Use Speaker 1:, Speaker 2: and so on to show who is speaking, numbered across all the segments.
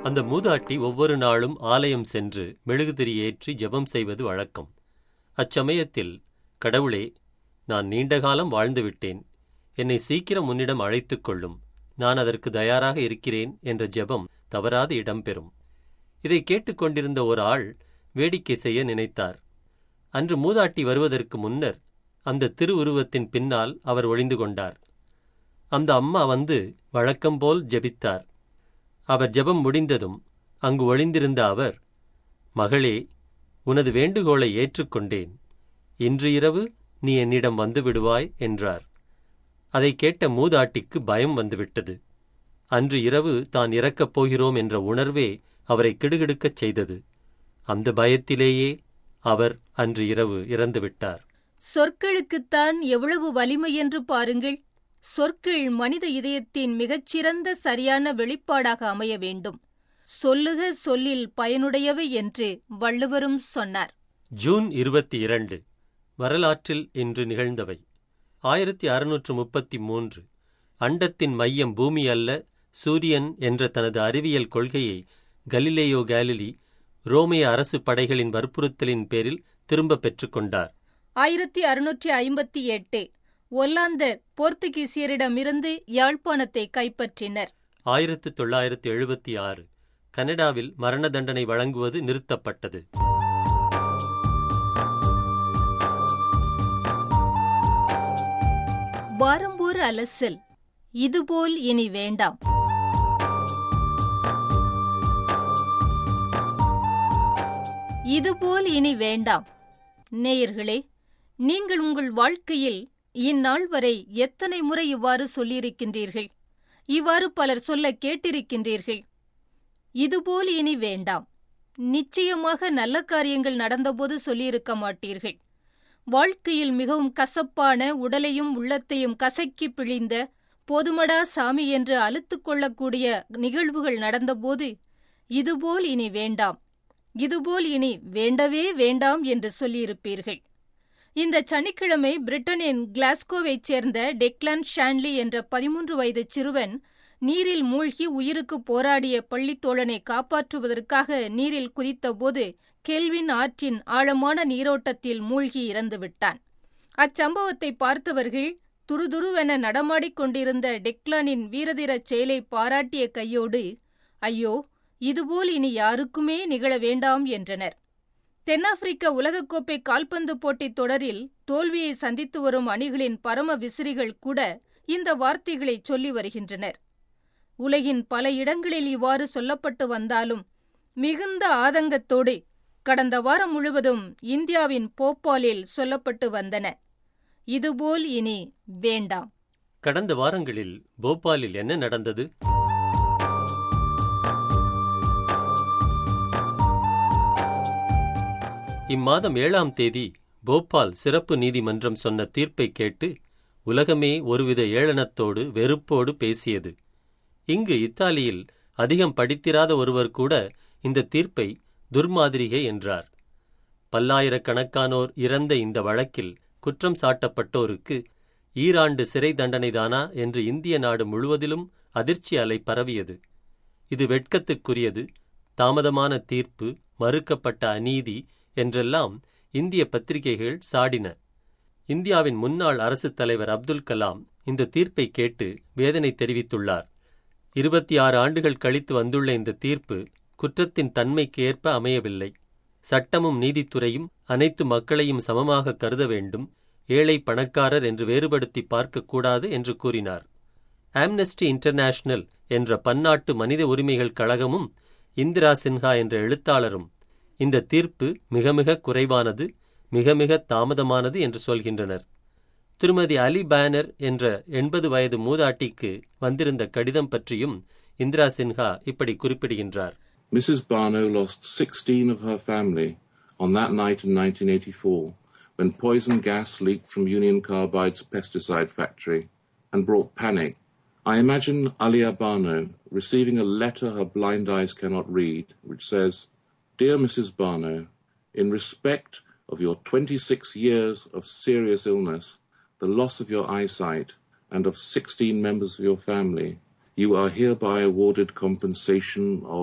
Speaker 1: அந்த மூதாட்டி ஒவ்வொரு நாளும் ஆலயம் சென்று மெழுகுதிரி ஏற்றி ஜெபம் செய்வது வழக்கம் அச்சமயத்தில் கடவுளே நான் நீண்ட காலம் வாழ்ந்துவிட்டேன் என்னை சீக்கிரம் உன்னிடம் அழைத்துக் கொள்ளும் நான் அதற்கு தயாராக இருக்கிறேன் என்ற ஜெபம் தவறாது இடம்பெறும் இதை கேட்டுக்கொண்டிருந்த ஒரு ஆள் வேடிக்கை செய்ய நினைத்தார் அன்று மூதாட்டி வருவதற்கு முன்னர் அந்த திருவுருவத்தின் பின்னால் அவர் ஒளிந்து கொண்டார் அந்த அம்மா வந்து வழக்கம்போல் ஜெபித்தார் அவர் ஜெபம் முடிந்ததும் அங்கு ஒளிந்திருந்த அவர் மகளே உனது வேண்டுகோளை ஏற்றுக்கொண்டேன் இன்று இரவு நீ என்னிடம் வந்து விடுவாய் என்றார் அதை கேட்ட மூதாட்டிக்கு பயம் வந்துவிட்டது அன்று இரவு தான் இறக்கப் போகிறோம் என்ற உணர்வே அவரை கிடுகிடுக்கச் செய்தது அந்த பயத்திலேயே அவர் அன்று இரவு இறந்துவிட்டார்
Speaker 2: சொற்களுக்குத்தான் எவ்வளவு வலிமை என்று பாருங்கள் சொற்கள் மனித இதயத்தின் மிகச்சிறந்த சரியான வெளிப்பாடாக அமைய வேண்டும் சொல்லுக சொல்லில் பயனுடையவை என்று வள்ளுவரும் சொன்னார்
Speaker 1: ஜூன் இருபத்தி இரண்டு வரலாற்றில் இன்று நிகழ்ந்தவை ஆயிரத்தி அறுநூற்று முப்பத்தி மூன்று அண்டத்தின் மையம் பூமி அல்ல சூரியன் என்ற தனது அறிவியல் கொள்கையை கலிலேயோ கேலிலி ரோமிய அரசு படைகளின் வற்புறுத்தலின் பேரில் திரும்ப பெற்றுக்கொண்டார்
Speaker 2: ஆயிரத்தி அறுநூற்றி ஐம்பத்தி எட்டு ஒல்லாந்தர் போர்த்துகீசியரிடமிருந்து யாழ்ப்பாணத்தை கைப்பற்றினர்
Speaker 1: ஆயிரத்து தொள்ளாயிரத்து எழுபத்தி ஆறு கனடாவில் மரண தண்டனை வழங்குவது நிறுத்தப்பட்டது
Speaker 2: வாரம்போர் அலசல் இதுபோல் இனி வேண்டாம் இதுபோல் இனி வேண்டாம் நேயர்களே நீங்கள் உங்கள் வாழ்க்கையில் இந்நாள் வரை எத்தனை முறை இவ்வாறு சொல்லியிருக்கின்றீர்கள் இவ்வாறு பலர் சொல்ல கேட்டிருக்கின்றீர்கள் இதுபோல் இனி வேண்டாம் நிச்சயமாக நல்ல காரியங்கள் நடந்தபோது சொல்லியிருக்க மாட்டீர்கள் வாழ்க்கையில் மிகவும் கசப்பான உடலையும் உள்ளத்தையும் கசக்கி பிழிந்த போதுமடா சாமி என்று அழுத்துக் கொள்ளக்கூடிய நிகழ்வுகள் நடந்தபோது இதுபோல் இனி வேண்டாம் இதுபோல் இனி வேண்டவே வேண்டாம் என்று சொல்லியிருப்பீர்கள் இந்த சனிக்கிழமை பிரிட்டனின் கிளாஸ்கோவைச் சேர்ந்த டெக்லான் ஷான்லி என்ற பதிமூன்று வயது சிறுவன் நீரில் மூழ்கி உயிருக்கு போராடிய பள்ளித்தோழனை காப்பாற்றுவதற்காக நீரில் குதித்தபோது கெல்வின் ஆற்றின் ஆழமான நீரோட்டத்தில் மூழ்கி இறந்துவிட்டான் அச்சம்பவத்தை பார்த்தவர்கள் துருதுருவென நடமாடிக் கொண்டிருந்த டெக்லானின் வீரதீரச் செயலை பாராட்டிய கையோடு ஐயோ இதுபோல் இனி யாருக்குமே நிகழ வேண்டாம் என்றனர் தென்னாப்பிரிக்க உலகக்கோப்பை கால்பந்து போட்டித் தொடரில் தோல்வியை சந்தித்து வரும் அணிகளின் பரம விசிறிகள் கூட இந்த வார்த்தைகளை சொல்லி வருகின்றனர் உலகின் பல இடங்களில் இவ்வாறு சொல்லப்பட்டு வந்தாலும் மிகுந்த ஆதங்கத்தோடு கடந்த வாரம் முழுவதும் இந்தியாவின் போபாலில் சொல்லப்பட்டு வந்தன இதுபோல் இனி வேண்டாம்
Speaker 1: கடந்த வாரங்களில் போபாலில் என்ன நடந்தது இம்மாதம் ஏழாம் தேதி போபால் சிறப்பு நீதிமன்றம் சொன்ன தீர்ப்பை கேட்டு உலகமே ஒருவித ஏளனத்தோடு வெறுப்போடு பேசியது இங்கு இத்தாலியில் அதிகம் படித்திராத ஒருவர் கூட இந்த தீர்ப்பை துர்மாதிரிகை என்றார் பல்லாயிரக்கணக்கானோர் இறந்த இந்த வழக்கில் குற்றம் சாட்டப்பட்டோருக்கு ஈராண்டு சிறை தண்டனைதானா என்று இந்திய நாடு முழுவதிலும் அதிர்ச்சி அலை பரவியது இது வெட்கத்துக்குரியது தாமதமான தீர்ப்பு மறுக்கப்பட்ட அநீதி என்றெல்லாம் இந்திய பத்திரிகைகள் சாடின இந்தியாவின் முன்னாள் அரசுத் தலைவர் அப்துல் கலாம் இந்த தீர்ப்பை கேட்டு வேதனை தெரிவித்துள்ளார் இருபத்தி ஆறு ஆண்டுகள் கழித்து வந்துள்ள இந்த தீர்ப்பு குற்றத்தின் தன்மைக்கு ஏற்ப அமையவில்லை சட்டமும் நீதித்துறையும் அனைத்து மக்களையும் சமமாக கருத வேண்டும் ஏழை பணக்காரர் என்று வேறுபடுத்தி பார்க்கக்கூடாது என்று கூறினார் ஆம்னஸ்டி இன்டர்நேஷனல் என்ற பன்னாட்டு மனித உரிமைகள் கழகமும் இந்திரா சின்ஹா என்ற எழுத்தாளரும் இந்த தீர்ப்பு மிக மிக குறைவானது மிக மிக தாமதமானது என்று சொல்கின்றனர் திருமதி அலி பேனர் என்ற எண்பது வயது மூதாட்டிக்கு வந்திருந்த கடிதம் பற்றியும் இந்திரா சின்ஹா இப்படி குறிப்பிடுகின்றார்
Speaker 3: Mrs. Barno lost 16 of her family on that night in 1984 when poison gas leaked from Union Carbide's pesticide factory and brought panic. I imagine Alia Barno receiving a letter her blind eyes cannot read, which says, Dear Mrs. Barno, in respect of your 26 years of serious illness, the loss of your eyesight, and of 16 members of your family, you are hereby awarded compensation of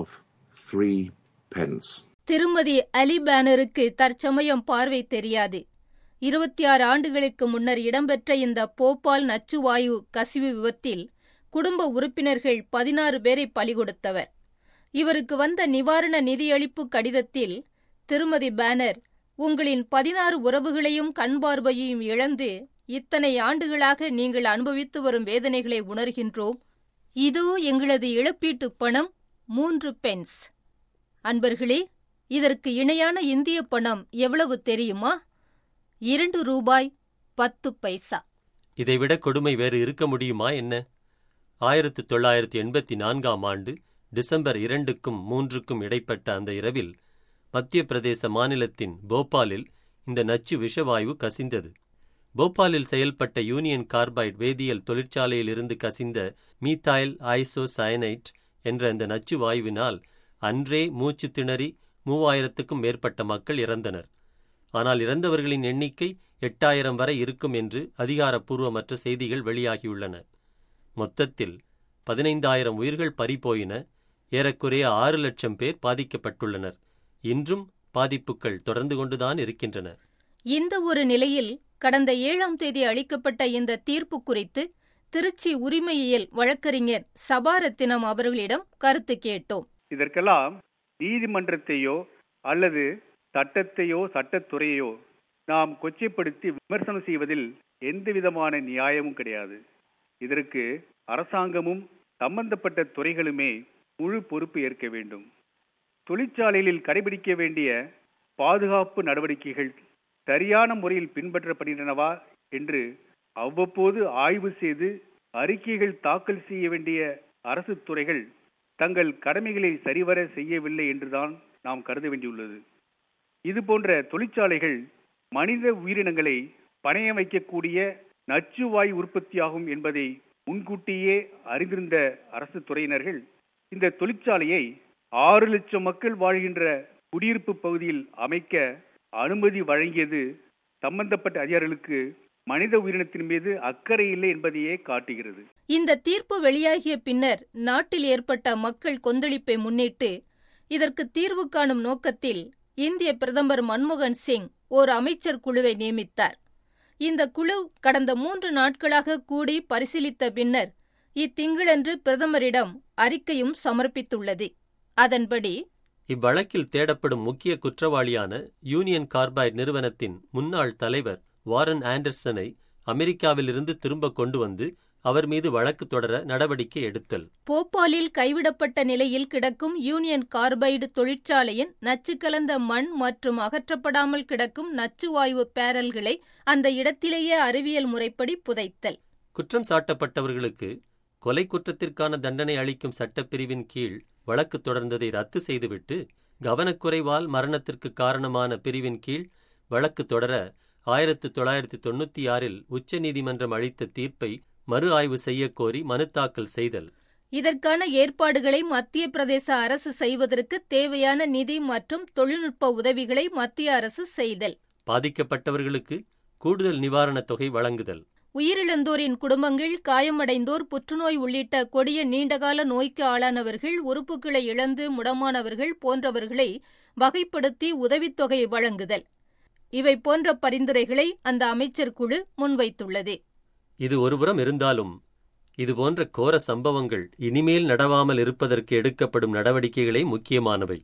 Speaker 3: three pence.
Speaker 2: திருமதி அலி பேனருக்கு தற்சமயம் பார்வை தெரியாது இருபத்தி ஆறு ஆண்டுகளுக்கு முன்னர் இடம்பெற்ற இந்த போபால் நச்சுவாயு கசிவு விபத்தில் குடும்ப உறுப்பினர்கள் பதினாறு பேரை பலிகொடுத்தவர் இவருக்கு வந்த நிவாரண நிதியளிப்பு கடிதத்தில் திருமதி பேனர் உங்களின் பதினாறு உறவுகளையும் கண்பார்வையையும் இழந்து இத்தனை ஆண்டுகளாக நீங்கள் அனுபவித்து வரும் வேதனைகளை உணர்கின்றோம் இதோ எங்களது இழப்பீட்டுப் பணம் மூன்று பென்ஸ் அன்பர்களே இதற்கு இணையான இந்திய பணம் எவ்வளவு தெரியுமா இரண்டு ரூபாய் பத்து பைசா
Speaker 1: இதைவிட கொடுமை வேறு இருக்க முடியுமா என்ன ஆயிரத்து தொள்ளாயிரத்தி எண்பத்தி நான்காம் ஆண்டு டிசம்பர் இரண்டுக்கும் மூன்றுக்கும் இடைப்பட்ட அந்த இரவில் மத்திய பிரதேச மாநிலத்தின் போபாலில் இந்த நச்சு விஷவாயு கசிந்தது போபாலில் செயல்பட்ட யூனியன் கார்பைட் வேதியியல் தொழிற்சாலையிலிருந்து கசிந்த மீத்தாயில் ஐசோ சயனைட் என்ற அந்த நச்சு வாயுவினால் அன்றே மூச்சு திணறி மூவாயிரத்துக்கும் மேற்பட்ட மக்கள் இறந்தனர் ஆனால் இறந்தவர்களின் எண்ணிக்கை எட்டாயிரம் வரை இருக்கும் என்று அதிகாரப்பூர்வமற்ற செய்திகள் வெளியாகியுள்ளன மொத்தத்தில் பதினைந்தாயிரம் உயிர்கள் பறிபோயின ஏறக்குறைய ஆறு லட்சம் பேர் பாதிக்கப்பட்டுள்ளனர் இன்றும் பாதிப்புகள் தொடர்ந்து கொண்டுதான் இருக்கின்றன
Speaker 2: இந்த ஒரு நிலையில் கடந்த ஏழாம் தேதி அளிக்கப்பட்ட இந்த தீர்ப்பு குறித்து திருச்சி உரிமையியல் வழக்கறிஞர் சபாரத்தினம் அவர்களிடம் கருத்து கேட்டோம்
Speaker 4: இதற்கெல்லாம் நீதிமன்றத்தையோ அல்லது சட்டத்தையோ சட்டத்துறையோ நாம் கொச்சைப்படுத்தி விமர்சனம் செய்வதில் எந்தவிதமான நியாயமும் கிடையாது இதற்கு அரசாங்கமும் சம்பந்தப்பட்ட துறைகளுமே முழு பொறுப்பு ஏற்க வேண்டும் தொழிற்சாலைகளில் கடைபிடிக்க வேண்டிய பாதுகாப்பு நடவடிக்கைகள் சரியான முறையில் பின்பற்றப்படுகின்றனவா என்று அவ்வப்போது ஆய்வு செய்து அறிக்கைகள் தாக்கல் செய்ய வேண்டிய அரசு துறைகள் தங்கள் கடமைகளை சரிவர செய்யவில்லை என்றுதான் நாம் கருத வேண்டியுள்ளது இது போன்ற தொழிற்சாலைகள் மனித உயிரினங்களை பணைய வைக்கக்கூடிய நச்சுவாயு உற்பத்தியாகும் என்பதை முன்கூட்டியே அறிந்திருந்த அரசு துறையினர்கள் இந்த தொழிற்சாலையை ஆறு லட்சம் மக்கள் வாழ்கின்ற குடியிருப்பு பகுதியில் அமைக்க அனுமதி வழங்கியது சம்பந்தப்பட்ட அதிகாரிகளுக்கு மனித உயிரினத்தின் மீது அக்கறை இல்லை என்பதையே காட்டுகிறது
Speaker 2: இந்த தீர்ப்பு வெளியாகிய பின்னர் நாட்டில் ஏற்பட்ட மக்கள் கொந்தளிப்பை முன்னிட்டு இதற்கு தீர்வு காணும் நோக்கத்தில் இந்திய பிரதமர் மன்மோகன் சிங் ஓர் அமைச்சர் குழுவை நியமித்தார் இந்த குழு கடந்த மூன்று நாட்களாக கூடி பரிசீலித்த பின்னர் இத்திங்களன்று பிரதமரிடம் அறிக்கையும் சமர்ப்பித்துள்ளது அதன்படி
Speaker 1: இவ்வழக்கில் தேடப்படும் முக்கிய குற்றவாளியான யூனியன் கார்பைட் நிறுவனத்தின் முன்னாள் தலைவர் வாரன் ஆண்டர்சனை அமெரிக்காவிலிருந்து திரும்ப கொண்டு வந்து அவர் மீது வழக்கு தொடர நடவடிக்கை எடுத்தல்
Speaker 2: போபாலில் கைவிடப்பட்ட நிலையில் கிடக்கும் யூனியன் கார்பைடு தொழிற்சாலையின் நச்சு கலந்த மண் மற்றும் அகற்றப்படாமல் கிடக்கும் நச்சுவாயு பேரல்களை அந்த இடத்திலேயே அறிவியல் முறைப்படி புதைத்தல்
Speaker 1: குற்றம் சாட்டப்பட்டவர்களுக்கு கொலை குற்றத்திற்கான தண்டனை அளிக்கும் சட்டப்பிரிவின் கீழ் வழக்கு தொடர்ந்ததை ரத்து செய்துவிட்டு கவனக்குறைவால் மரணத்திற்கு காரணமான பிரிவின் கீழ் வழக்கு தொடர ஆயிரத்து தொள்ளாயிரத்து தொண்ணூத்தி ஆறில் உச்சநீதிமன்றம் அளித்த தீர்ப்பை மறு ஆய்வு செய்யக் கோரி மனு தாக்கல் செய்தல்
Speaker 2: இதற்கான ஏற்பாடுகளை மத்திய பிரதேச அரசு செய்வதற்கு தேவையான நிதி மற்றும் தொழில்நுட்ப உதவிகளை மத்திய அரசு செய்தல்
Speaker 1: பாதிக்கப்பட்டவர்களுக்கு கூடுதல் நிவாரணத் தொகை வழங்குதல்
Speaker 2: உயிரிழந்தோரின் குடும்பங்கள் காயமடைந்தோர் புற்றுநோய் உள்ளிட்ட கொடிய நீண்டகால நோய்க்கு ஆளானவர்கள் உறுப்புகளை இழந்து முடமானவர்கள் போன்றவர்களை வகைப்படுத்தி உதவித்தொகை வழங்குதல் இவை போன்ற பரிந்துரைகளை அந்த அமைச்சர் குழு முன்வைத்துள்ளது
Speaker 1: இது ஒருபுறம் இருந்தாலும் இதுபோன்ற கோர சம்பவங்கள் இனிமேல் நடவாமல் இருப்பதற்கு எடுக்கப்படும் நடவடிக்கைகளே முக்கியமானவை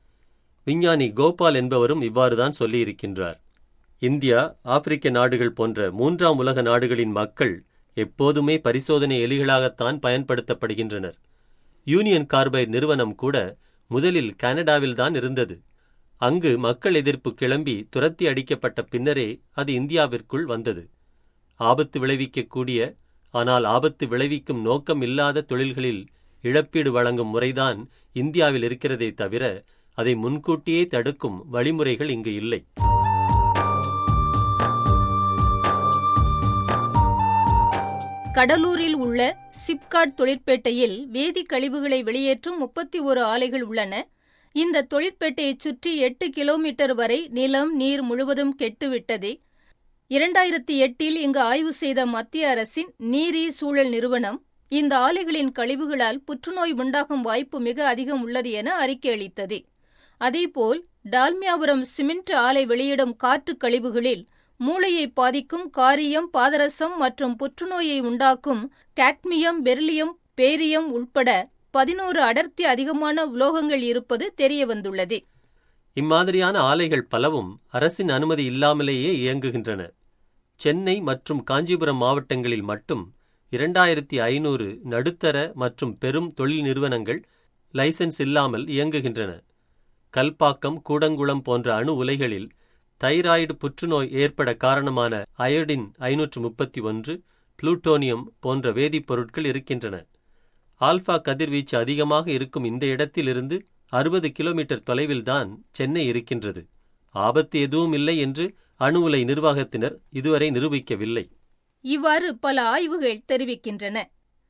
Speaker 1: விஞ்ஞானி கோபால் என்பவரும் இவ்வாறுதான் சொல்லியிருக்கின்றார் இந்தியா ஆப்பிரிக்க நாடுகள் போன்ற மூன்றாம் உலக நாடுகளின் மக்கள் எப்போதுமே பரிசோதனை எலிகளாகத்தான் பயன்படுத்தப்படுகின்றனர் யூனியன் கார்பைட் நிறுவனம் கூட முதலில் கனடாவில்தான் இருந்தது அங்கு மக்கள் எதிர்ப்பு கிளம்பி துரத்தி அடிக்கப்பட்ட பின்னரே அது இந்தியாவிற்குள் வந்தது ஆபத்து விளைவிக்கக்கூடிய ஆனால் ஆபத்து விளைவிக்கும் நோக்கம் இல்லாத தொழில்களில் இழப்பீடு வழங்கும் முறைதான் இந்தியாவில் இருக்கிறதே தவிர அதை முன்கூட்டியே தடுக்கும் வழிமுறைகள் இங்கு இல்லை
Speaker 2: கடலூரில் உள்ள சிப்காட் தொழிற்பேட்டையில் வேதி கழிவுகளை வெளியேற்றும் முப்பத்தி ஒரு ஆலைகள் உள்ளன இந்த தொழிற்பேட்டையைச் சுற்றி எட்டு கிலோமீட்டர் வரை நிலம் நீர் முழுவதும் கெட்டுவிட்டது இரண்டாயிரத்தி எட்டில் இங்கு ஆய்வு செய்த மத்திய அரசின் நீரி சூழல் நிறுவனம் இந்த ஆலைகளின் கழிவுகளால் புற்றுநோய் உண்டாகும் வாய்ப்பு மிக அதிகம் உள்ளது என அறிக்கை அளித்தது அதேபோல் டால்மியாபுரம் சிமெண்ட் ஆலை வெளியிடும் காற்று கழிவுகளில் மூளையை பாதிக்கும் காரியம் பாதரசம் மற்றும் புற்றுநோயை உண்டாக்கும் காட்மியம் பெர்லியம் பேரியம் உட்பட பதினோரு அடர்த்தி அதிகமான உலோகங்கள் இருப்பது தெரியவந்துள்ளது
Speaker 1: இம்மாதிரியான ஆலைகள் பலவும் அரசின் அனுமதி இல்லாமலேயே இயங்குகின்றன சென்னை மற்றும் காஞ்சிபுரம் மாவட்டங்களில் மட்டும் இரண்டாயிரத்தி ஐநூறு நடுத்தர மற்றும் பெரும் தொழில் நிறுவனங்கள் லைசென்ஸ் இல்லாமல் இயங்குகின்றன கல்பாக்கம் கூடங்குளம் போன்ற அணு உலைகளில் தைராய்டு புற்றுநோய் ஏற்பட காரணமான அயோடின் ஐநூற்று முப்பத்தி ஒன்று புளூட்டோனியம் போன்ற வேதிப்பொருட்கள் இருக்கின்றன ஆல்பா கதிர்வீச்சு அதிகமாக இருக்கும் இந்த இடத்திலிருந்து அறுபது கிலோமீட்டர் தொலைவில்தான் சென்னை இருக்கின்றது ஆபத்து எதுவும் இல்லை என்று அணு உலை நிர்வாகத்தினர் இதுவரை நிரூபிக்கவில்லை
Speaker 2: இவ்வாறு பல ஆய்வுகள் தெரிவிக்கின்றன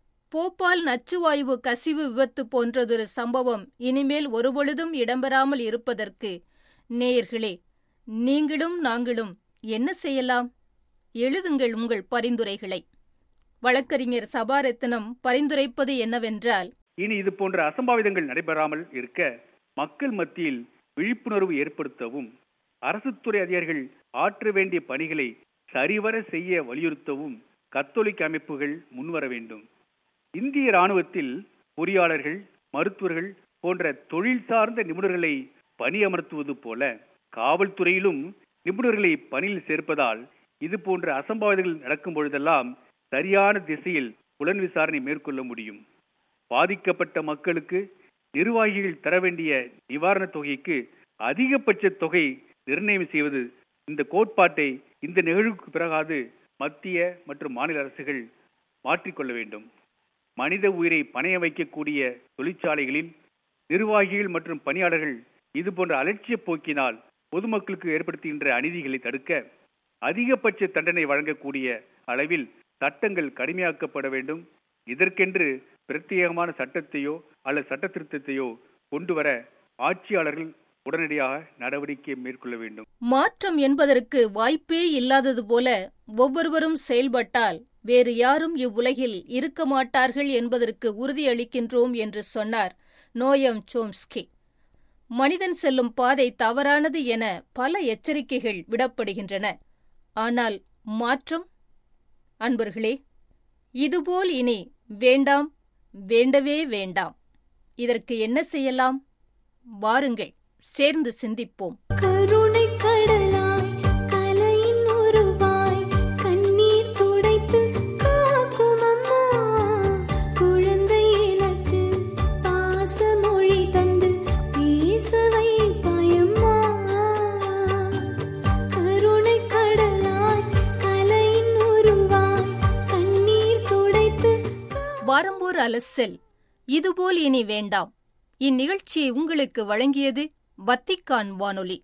Speaker 2: போபால் நச்சுவாயு கசிவு விபத்து போன்றதொரு சம்பவம் இனிமேல் ஒருபொழுதும் இடம்பெறாமல் இருப்பதற்கு நேயர்களே நீங்களும் நாங்களும் என்ன செய்யலாம் எழுதுங்கள் உங்கள் பரிந்துரைகளை வழக்கறிஞர் சபாரத்னம் பரிந்துரைப்பது என்னவென்றால்
Speaker 4: இனி இது போன்ற அசம்பாவிதங்கள் நடைபெறாமல் இருக்க மக்கள் மத்தியில் விழிப்புணர்வு ஏற்படுத்தவும் அரசுத்துறை அதிகாரிகள் ஆற்ற வேண்டிய பணிகளை சரிவர செய்ய வலியுறுத்தவும் கத்தோலிக்க அமைப்புகள் முன்வர வேண்டும் இந்திய ராணுவத்தில் பொறியாளர்கள் மருத்துவர்கள் போன்ற தொழில் சார்ந்த நிபுணர்களை பணியமர்த்துவது போல காவல்துறையிலும் நிபுணர்களை பணியில் சேர்ப்பதால் இது போன்ற அசம்பாவிதங்கள் நடக்கும் பொழுதெல்லாம் சரியான திசையில் புலன் விசாரணை மேற்கொள்ள முடியும் பாதிக்கப்பட்ட மக்களுக்கு நிர்வாகிகள் தர வேண்டிய நிவாரணத் தொகைக்கு அதிகபட்ச தொகை நிர்ணயம் செய்வது இந்த கோட்பாட்டை இந்த நிகழ்வுக்கு பிறகாது மத்திய மற்றும் மாநில அரசுகள் மாற்றிக்கொள்ள வேண்டும் மனித உயிரை பணைய வைக்கக்கூடிய தொழிற்சாலைகளில் நிர்வாகிகள் மற்றும் பணியாளர்கள் இது போன்ற அலட்சிய போக்கினால் பொதுமக்களுக்கு ஏற்படுத்துகின்ற அநீதிகளை தடுக்க அதிகபட்ச தண்டனை வழங்கக்கூடிய அளவில் சட்டங்கள் கடுமையாக்கப்பட வேண்டும் இதற்கென்று பிரத்யேகமான சட்டத்தையோ அல்லது சட்ட திருத்தத்தையோ கொண்டு வர ஆட்சியாளர்கள் உடனடியாக நடவடிக்கை மேற்கொள்ள வேண்டும்
Speaker 2: மாற்றம் என்பதற்கு வாய்ப்பே இல்லாதது போல ஒவ்வொருவரும் செயல்பட்டால் வேறு யாரும் இவ்வுலகில் இருக்க மாட்டார்கள் என்பதற்கு உறுதியளிக்கின்றோம் என்று சொன்னார் நோயம் சோம்ஸ்கி மனிதன் செல்லும் பாதை தவறானது என பல எச்சரிக்கைகள் விடப்படுகின்றன ஆனால் மாற்றம் அன்பர்களே இதுபோல் இனி வேண்டாம் வேண்டவே வேண்டாம் இதற்கு என்ன செய்யலாம் வாருங்கள் சேர்ந்து சிந்திப்போம்
Speaker 5: கருணை கடலாய் கலையின் உருவாய் கண்ணீர் துடைத்து காக்கும் அம்மா குழந்தை எனக்கு பாசமொழி தந்து பேச வைப்பாயம்மா கருணை கடலாய் கலையின் உருவாய் கண்ணீர் துடைத்து
Speaker 2: வாரம்போர் அலசல் இதுபோல் இனி வேண்டாம் இந்நிகழ்ச்சியை உங்களுக்கு வழங்கியது வத்திக்கான் வானொலி